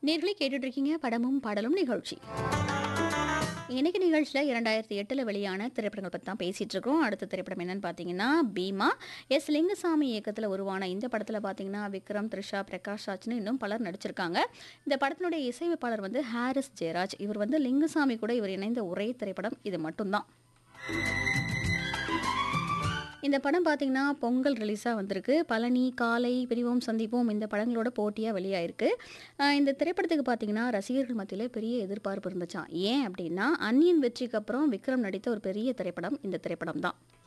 நேர்களை கேட்டுட்டு இருக்கீங்க படமும் பாடலும் நிகழ்ச்சி இன்னைக்கு நிகழ்ச்சியில் இரண்டாயிரத்தி எட்டில் வெளியான திரைப்படங்கள் பற்றி தான் பேசிகிட்டு இருக்கோம் அடுத்த திரைப்படம் என்னன்னு பார்த்தீங்கன்னா பீமா எஸ் லிங்குசாமி இயக்கத்தில் உருவான இந்த படத்தில் பார்த்தீங்கன்னா விக்ரம் த்ரிஷா பிரகாஷ் ராஜ்னு இன்னும் பலர் நடிச்சிருக்காங்க இந்த படத்தினுடைய இசையமைப்பாளர் வந்து ஹாரிஸ் ஜெயராஜ் இவர் வந்து லிங்குசாமி கூட இவர் இணைந்த ஒரே திரைப்படம் இது மட்டும்தான் இந்த படம் பார்த்தீங்கன்னா பொங்கல் ரிலீஸாக வந்திருக்கு பழனி காலை பிரிவோம் சந்திப்போம் இந்த படங்களோட போட்டியாக வெளியாயிருக்கு ஆஹ் இந்த திரைப்படத்துக்கு பார்த்தீங்கன்னா ரசிகர்கள் மத்தியில் பெரிய எதிர்பார்ப்பு இருந்துச்சாம் ஏன் அப்படின்னா அன்னியன் வெற்றிக்கு அப்புறம் விக்ரம் நடித்த ஒரு பெரிய திரைப்படம் இந்த திரைப்படம் தான்